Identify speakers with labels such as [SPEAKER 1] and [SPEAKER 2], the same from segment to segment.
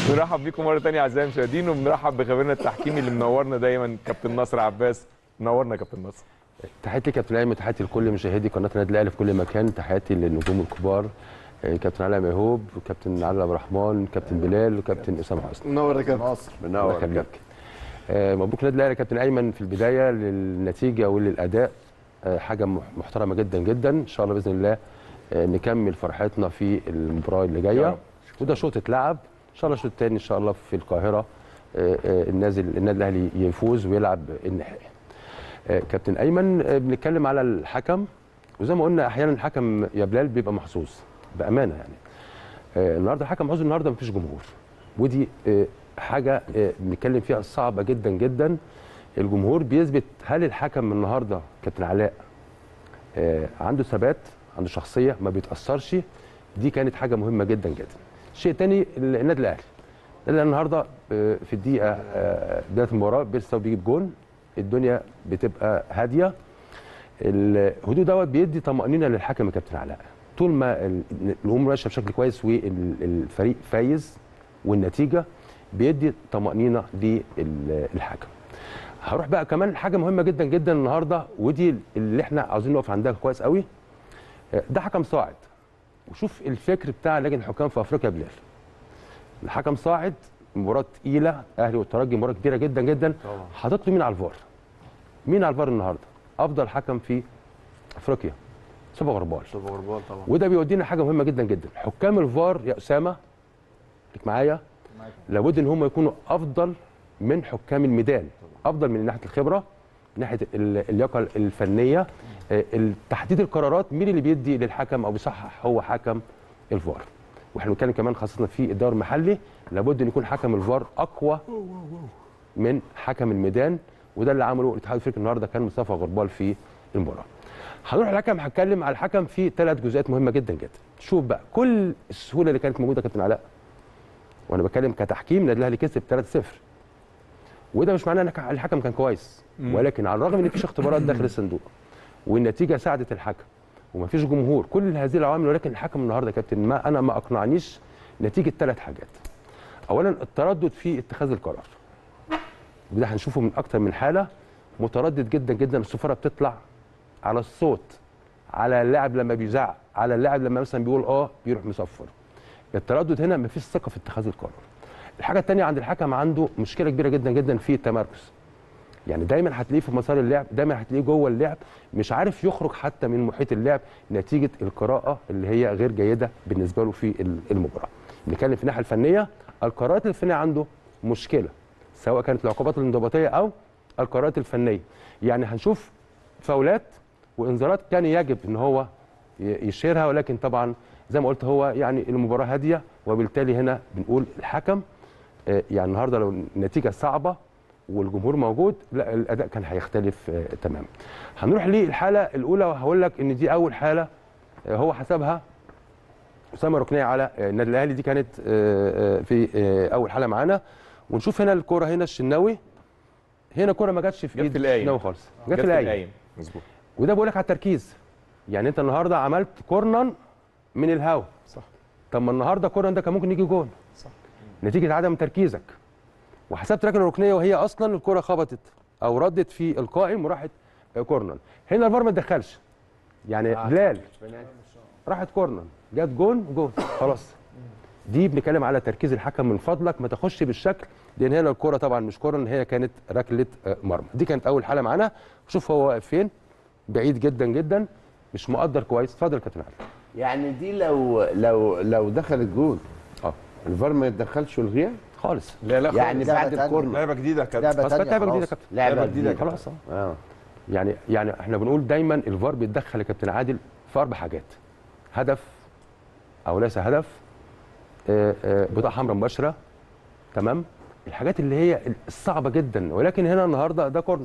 [SPEAKER 1] بنرحب بيكم مره ثانيه اعزائي المشاهدين وبنرحب بخبيرنا التحكيمي اللي منورنا دايما كابتن نصر عباس منورنا يا كابتن نصر
[SPEAKER 2] تحياتي كابتن ايمن تحياتي لكل مشاهدي قناه النادي الاهلي في كل مكان تحياتي للنجوم الكبار آه، كابتن علاء ميهوب وكابتن علي عبد الرحمن كابتن بلال وكابتن اسامه حسني
[SPEAKER 3] منور يا كابتن ناصر
[SPEAKER 2] الله
[SPEAKER 3] منور يا
[SPEAKER 2] يخليك
[SPEAKER 3] كابتن
[SPEAKER 2] آه، مبروك النادي الاهلي يا كابتن ايمن في البدايه للنتيجه وللاداء آه، حاجه مح- محترمه جدا جدا ان شاء الله باذن الله آه، نكمل فرحتنا في المباراه اللي
[SPEAKER 1] يا
[SPEAKER 2] جايه
[SPEAKER 1] رب.
[SPEAKER 2] وده شوط اتلعب ان شاء الله الشوط الثاني ان شاء الله في القاهره آه، آه، النازل النادي الاهلي يفوز ويلعب النهائي آه، كابتن ايمن آه، بنتكلم على الحكم وزي ما قلنا احيانا الحكم يا بلال بيبقى محظوظ بامانه يعني آه، النهارده الحكم محظوظ النهارده مفيش جمهور ودي آه، حاجه آه، بنتكلم فيها صعبه جدا جدا الجمهور بيثبت هل الحكم النهارده كابتن علاء آه، عنده ثبات عنده شخصيه ما بيتاثرش دي كانت حاجه مهمه جدا جدا شيء تاني النادي الاهلي النادي الاهلي النهارده آه، في الدقيقه آه، بدايه المباراه بيرساو بيجيب جون الدنيا بتبقى هاديه الهدوء دوت بيدي طمانينه للحكم يا كابتن علاء طول ما ال- الامور ماشيه بشكل كويس والفريق فايز والنتيجه بيدي طمانينه للحكم هروح بقى كمان حاجه مهمه جدا جدا النهارده ودي اللي احنا عاوزين نقف عندها كويس قوي ده حكم صاعد وشوف الفكر بتاع لجنه الحكام في افريقيا يا بلال الحكم صاعد مباراه تقيله اهلي والترجي مباراه كبيره جدا جدا حاطط له مين على الفار مين على الفار النهارده افضل حكم في افريقيا صبا غربال
[SPEAKER 3] مصطفى غربال طبعا
[SPEAKER 2] وده بيودينا حاجه مهمه جدا جدا حكام الفار يا اسامه ليك معايا لابد ان هم يكونوا افضل من حكام الميدان افضل من ناحيه الخبره من ناحيه ال- اللياقه الفنيه آه، تحديد القرارات مين اللي بيدي للحكم او بيصحح هو حكم الفار واحنا بنتكلم كمان خاصه في الدوري المحلي لابد ان يكون حكم الفار اقوى من حكم الميدان وده اللي عمله الاتحاد الافريقي النهارده كان مصطفى غربال في المباراه هنروح الحكم هتكلم على الحكم في ثلاث جزئيات مهمه جدا جدا شوف بقى كل السهوله اللي كانت موجوده يا كابتن علاء وانا بتكلم كتحكيم النادي الاهلي كسب 3-0 وده مش معناه ان الحكم كان كويس ولكن على الرغم ان مفيش اختبارات داخل الصندوق والنتيجه ساعدت الحكم ومفيش جمهور كل هذه العوامل ولكن الحكم النهارده يا كابتن ما انا ما اقنعنيش نتيجه ثلاث حاجات اولا التردد في اتخاذ القرار وده هنشوفه من اكتر من حاله متردد جدا جدا الصفاره بتطلع على الصوت على اللاعب لما بيزعق على اللاعب لما مثلا بيقول اه بيروح مصفر التردد هنا مفيش ثقه في اتخاذ القرار الحاجه الثانيه عند الحكم عنده مشكله كبيره جدا جدا في التمركز يعني دايما هتلاقيه في مسار اللعب دايما هتلاقيه جوه اللعب مش عارف يخرج حتى من محيط اللعب نتيجه القراءه اللي هي غير جيده بالنسبه له في ال- المباراه نتكلم في الناحيه الفنيه القرارات الفنيه عنده مشكله سواء كانت العقوبات الانضباطيه او القرارات الفنيه يعني هنشوف فاولات وانذارات كان يجب ان هو ي- يشيرها ولكن طبعا زي ما قلت هو يعني المباراه هاديه وبالتالي هنا بنقول الحكم آه، يعني النهارده لو النتيجه صعبه والجمهور موجود لا الاداء كان هيختلف آه، تماما. هنروح للحاله الاولى وهقول لك ان دي اول حاله آه، هو حسبها اسامه ركنيه على آه، النادي الاهلي دي كانت آه، آه، في آه، اول حاله معانا ونشوف هنا الكوره هنا الشناوي هنا كوره ما جاتش في
[SPEAKER 1] جت
[SPEAKER 2] ايد
[SPEAKER 1] في القايم.
[SPEAKER 2] الشناوي خالص
[SPEAKER 1] جت في
[SPEAKER 2] القايم.
[SPEAKER 1] القايم مظبوط
[SPEAKER 2] وده بقول لك على التركيز يعني انت النهارده عملت كورنر من الهوا
[SPEAKER 1] صح
[SPEAKER 2] طب ما النهارده كورنر ده كان ممكن يجي جون
[SPEAKER 1] صح
[SPEAKER 2] نتيجه عدم تركيزك وحسبت ركله ركنيه وهي اصلا الكره خبطت او ردت في القائم وراحت آه، كورنر هنا الفار ما اتدخلش يعني بلال راحت كورنر جت جون جون خلاص دي بنتكلم على تركيز الحكم من فضلك ما تخش بالشكل لان هنا الكره طبعا مش كورنر هي كانت ركله آه، مرمى دي كانت اول حاله معانا شوف هو واقف فين بعيد جدا جدا مش مقدر كويس اتفضل يا كابتن علي
[SPEAKER 3] يعني دي لو لو لو دخل الجون
[SPEAKER 2] اه
[SPEAKER 3] الفار ما يتدخلش ويلغيها
[SPEAKER 2] خالص
[SPEAKER 1] لا لا
[SPEAKER 3] يعني
[SPEAKER 1] خالص.
[SPEAKER 3] بعد
[SPEAKER 4] تانية.
[SPEAKER 3] الكورنر
[SPEAKER 1] لعبه جديده يا كابتن
[SPEAKER 4] لعبة
[SPEAKER 2] خلاص
[SPEAKER 4] تانية
[SPEAKER 2] كانت لعبه جديده يا
[SPEAKER 4] خلاص.
[SPEAKER 2] كابتن
[SPEAKER 3] لعبه
[SPEAKER 1] لعبة
[SPEAKER 3] جديده
[SPEAKER 1] جديدة
[SPEAKER 2] خلاص اه
[SPEAKER 3] اه
[SPEAKER 2] يعني يعني احنا بنقول دايما الفار بيتدخل يا كابتن عادل في اربع حاجات هدف او ليس هدف آه، آه، بطاقه حمراء مباشره تمام الحاجات اللي هي الصعبه جدا ولكن هنا النهارده ده كورنر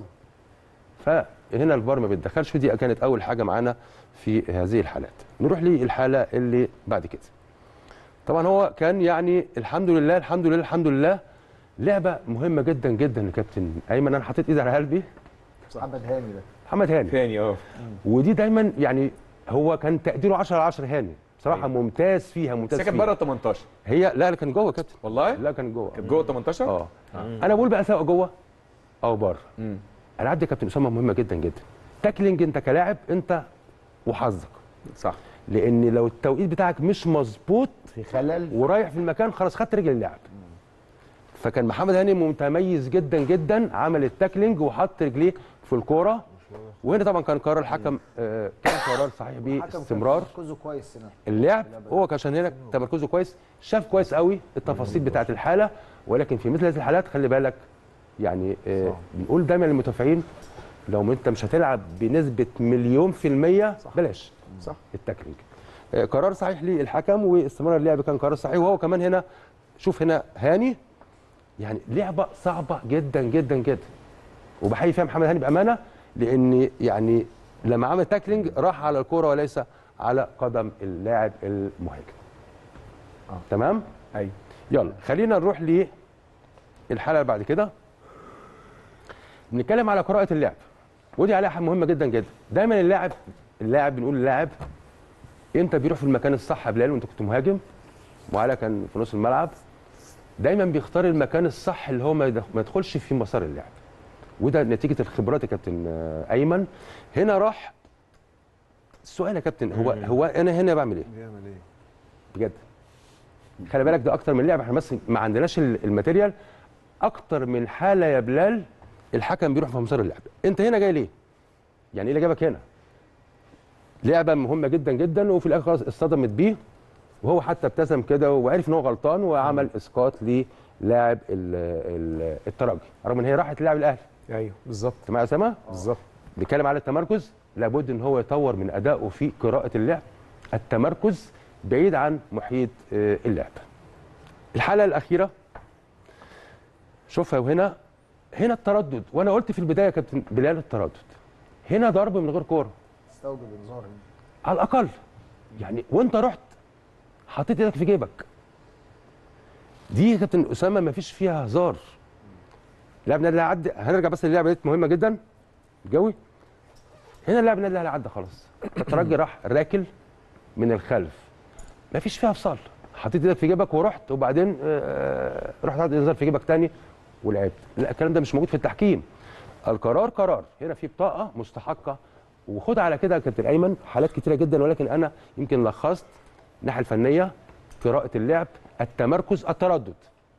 [SPEAKER 2] فهنا الفار ما بيتدخلش ودي كانت اول حاجه معانا في هذه الحالات نروح للحاله اللي بعد كده طبعا هو كان يعني الحمد لله الحمد لله الحمد لله لعبه مهمه جدا جدا يا كابتن ايمن انا حطيت ايدي على قلبي
[SPEAKER 4] محمد هاني ده
[SPEAKER 2] محمد هاني
[SPEAKER 1] ثاني اه
[SPEAKER 2] ودي دايما يعني هو كان تقديره 10 على 10 هاني بصراحه ممتاز فيها
[SPEAKER 1] بس
[SPEAKER 2] ممتاز
[SPEAKER 1] هي كانت
[SPEAKER 2] فيها
[SPEAKER 1] بره ال 18
[SPEAKER 2] هي لا لا كانت جوه يا كابتن
[SPEAKER 1] والله
[SPEAKER 2] لا كانت جوه
[SPEAKER 1] كانت جوه ال 18
[SPEAKER 2] اه انا بقول بقى سواء جوه او بره
[SPEAKER 1] مم.
[SPEAKER 2] العاب دي يا كابتن اسامه مهمه جدا جدا تاكلينج انت كلاعب انت وحظك
[SPEAKER 1] صح
[SPEAKER 2] لان لو التوقيت بتاعك مش مظبوط
[SPEAKER 3] في خلل
[SPEAKER 2] ورايح في المكان خلاص خدت رجل اللاعب فكان محمد هاني متميز جدا جدا عمل التاكلينج وحط رجليه في الكوره وهنا طبعا كان قرار الحكم آه، كان قرار صحيح باستمرار
[SPEAKER 4] تركزه كويس هنا
[SPEAKER 2] اللعب هو كان عشان هنا تمركزه كويس شاف كويس قوي التفاصيل بتاعه الحاله ولكن في مثل هذه الحالات خلي بالك يعني آه بنقول دايما للمدافعين لو انت مش هتلعب بنسبه مليون في الميه بلاش
[SPEAKER 1] صح.
[SPEAKER 2] التاكلينج آه قرار صحيح للحكم واستمرار اللعب كان قرار صحيح وهو كمان هنا شوف هنا هاني يعني لعبه صعبه جدا جدا جدا وبحيي فيها محمد هاني بامانه لان يعني لما عمل تاكلينج راح على الكوره وليس على قدم اللاعب المهاجم
[SPEAKER 1] آه.
[SPEAKER 2] تمام
[SPEAKER 1] ايوه
[SPEAKER 2] يلا خلينا نروح للحلقه اللي بعد كده بنتكلم على قراءه اللعب ودي عليها حاجه مهمه جدا جدا دايما اللاعب اللاعب بنقول للاعب امتى بيروح في المكان الصح يا بلال وانت كنت مهاجم وعلى كان في نص الملعب دايما بيختار المكان الصح اللي هو ما يدخ- ما يدخلش في مسار اللعب وده نتيجه الخبرات يا كابتن آه، ايمن هنا راح السؤال يا كابتن هو هو انا هنا بعمل ايه
[SPEAKER 5] بيعمل ايه؟
[SPEAKER 2] بجد خلي بالك ده اكتر من لعبه احنا بس ما عندناش ال- الماتيريال اكتر من حاله يا بلال الحكم بيروح في مسار اللعب انت هنا جاي ليه يعني ايه اللي جابك هنا لعبه مهمه جدا جدا وفي الاخر خلاص اصطدمت بيه وهو حتى ابتسم كده وعرف ان هو غلطان وعمل اسقاط للاعب ال- ال- الترجي رغم ان هي راحت للاعب الاهلي
[SPEAKER 1] ايوه بالظبط
[SPEAKER 2] انت معايا يا اسامه
[SPEAKER 1] بالظبط
[SPEAKER 2] بيتكلم على التمركز لابد ان هو يطور من ادائه في قراءه اللعب التمركز بعيد عن محيط آه، اللعب الحاله الاخيره شوفها وهنا هنا التردد وانا قلت في البدايه يا كابتن بلال التردد هنا ضرب من غير كوره
[SPEAKER 4] استوجب انذار هنا
[SPEAKER 2] على الاقل يعني وانت رحت حطيت ايدك في جيبك دي يا كابتن اسامه ما فيش فيها هزار لاعب النادي الاهلي عدى هنرجع بس للعبه دي مهمه جدا جوي هنا اللاعب النادي الاهلي عدى خلاص الترجي راح راكل من الخلف ما فيش فيها فصال حطيت ايدك في جيبك ورحت وبعدين آه، رحت حاطط انذار في جيبك تاني ولعبت لا الكلام ده مش موجود في التحكيم القرار قرار هنا في بطاقه مستحقه وخد على كده يا كابتن ايمن حالات كتيره جدا ولكن انا يمكن لخصت الناحيه الفنيه قراءه اللعب التمركز التردد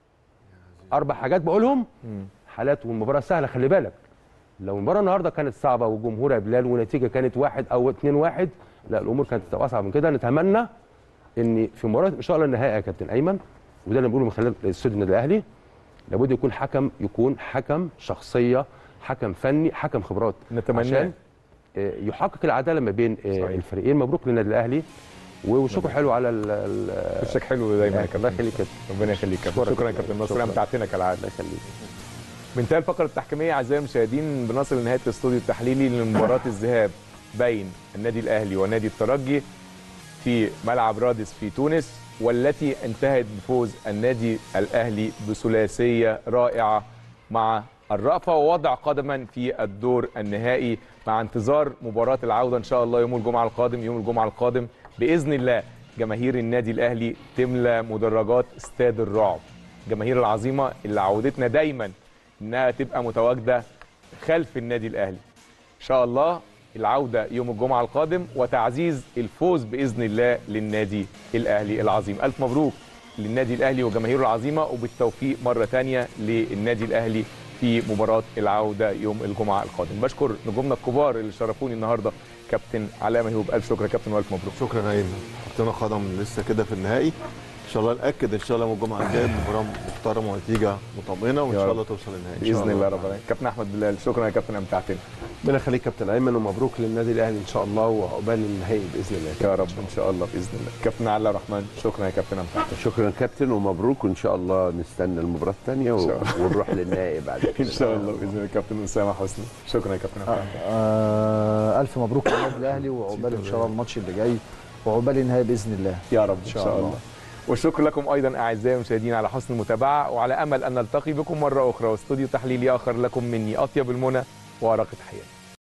[SPEAKER 2] اربع حاجات بقولهم حالات والمباراه سهله خلي بالك لو المباراه النهارده كانت صعبه والجمهور يا بلال ونتيجه كانت واحد او اتنين واحد لا الامور كانت هتبقى اصعب من كده نتمنى ان في مباراه ان شاء الله النهائي يا كابتن ايمن وده اللي بنقوله من خلال استوديو النادي الاهلي لابد يكون حكم يكون حكم شخصيه حكم فني حكم خبرات
[SPEAKER 1] نتمناه.
[SPEAKER 2] عشان آه، يحقق العداله ما بين آه،
[SPEAKER 1] صحيح.
[SPEAKER 2] الفريقين مبروك للنادي الاهلي وشكرا حلو على ال- ال-
[SPEAKER 1] وشك حلو دايما يا
[SPEAKER 2] الله
[SPEAKER 1] كابتن
[SPEAKER 2] يخليك يا كابتن.
[SPEAKER 1] ربنا يخليك يا كابتن
[SPEAKER 2] أشكرك.
[SPEAKER 1] شكرا يا كابتن نصر
[SPEAKER 2] شكرا.
[SPEAKER 1] امتعتنا كالعاده
[SPEAKER 2] الله يخليك
[SPEAKER 1] بانتهى الفقره التحكيميه اعزائي المشاهدين بنصل لنهايه الاستوديو التحليلي لمباراه الذهاب بين النادي الاهلي ونادي الترجي في ملعب رادس في تونس والتي انتهت بفوز النادي الاهلي بثلاثيه رائعه مع الرأفة ووضع قدما في الدور النهائي مع انتظار مباراة العودة إن شاء الله يوم الجمعة القادم يوم الجمعة القادم بإذن الله جماهير النادي الأهلي تملى مدرجات استاد الرعب جماهير العظيمة اللي عودتنا دايما إنها تبقى متواجدة خلف النادي الأهلي إن شاء الله العودة يوم الجمعة القادم وتعزيز الفوز بإذن الله للنادي الأهلي العظيم ألف مبروك للنادي الأهلي وجماهيره العظيمة وبالتوفيق مرة تانية للنادي الأهلي في مباراة العودة يوم الجمعة القادم بشكر نجومنا الكبار اللي شرفوني النهاردة كابتن علاء مهيوب ألف شكر يا كابتن وألف مبروك
[SPEAKER 5] شكرا يا ايمن حطينا قدم لسه كده في النهائي ان شاء الله ناكد ان شاء الله يوم الجمعه الجايه مباراه محترمه ونتيجه مطمئنه وان
[SPEAKER 1] يا
[SPEAKER 5] شاء
[SPEAKER 1] رب.
[SPEAKER 5] الله توصل للنهائي إن شاء
[SPEAKER 1] بإذن الله رب العالمين كابتن أحمد بلال شكرا يا كابتن أمتعتنا
[SPEAKER 3] ربنا يخليك كابتن ايمن ومبروك للنادي الاهلي ان شاء الله وعقبال النهائي باذن الله
[SPEAKER 1] يا رب إن شاء الله بإذن الله كابتن علاء الرحمن شكرا يا كابتن أمتعتنا
[SPEAKER 3] شكرا كابتن ومبروك وان شاء الله نستنى المباراه الثانيه
[SPEAKER 1] إن شاء الله.
[SPEAKER 3] ونروح للنهائي بعد
[SPEAKER 1] إن
[SPEAKER 3] كده
[SPEAKER 1] شاء الله بإذن الله كابتن أسامة حسني شكرا يا كابتن أمتعتنا
[SPEAKER 4] آه الف مبروك للنادي الاهلي وعقبال ان شاء الله الماتش اللي جاي وعقبال النهائي باذن الله
[SPEAKER 1] يا رب ان شاء الله والشكر لكم ايضا اعزائي المشاهدين على حسن المتابعه وعلى امل ان نلتقي بكم مره اخرى واستوديو تحليلي اخر لكم مني اطيب المنى وارق تحياتي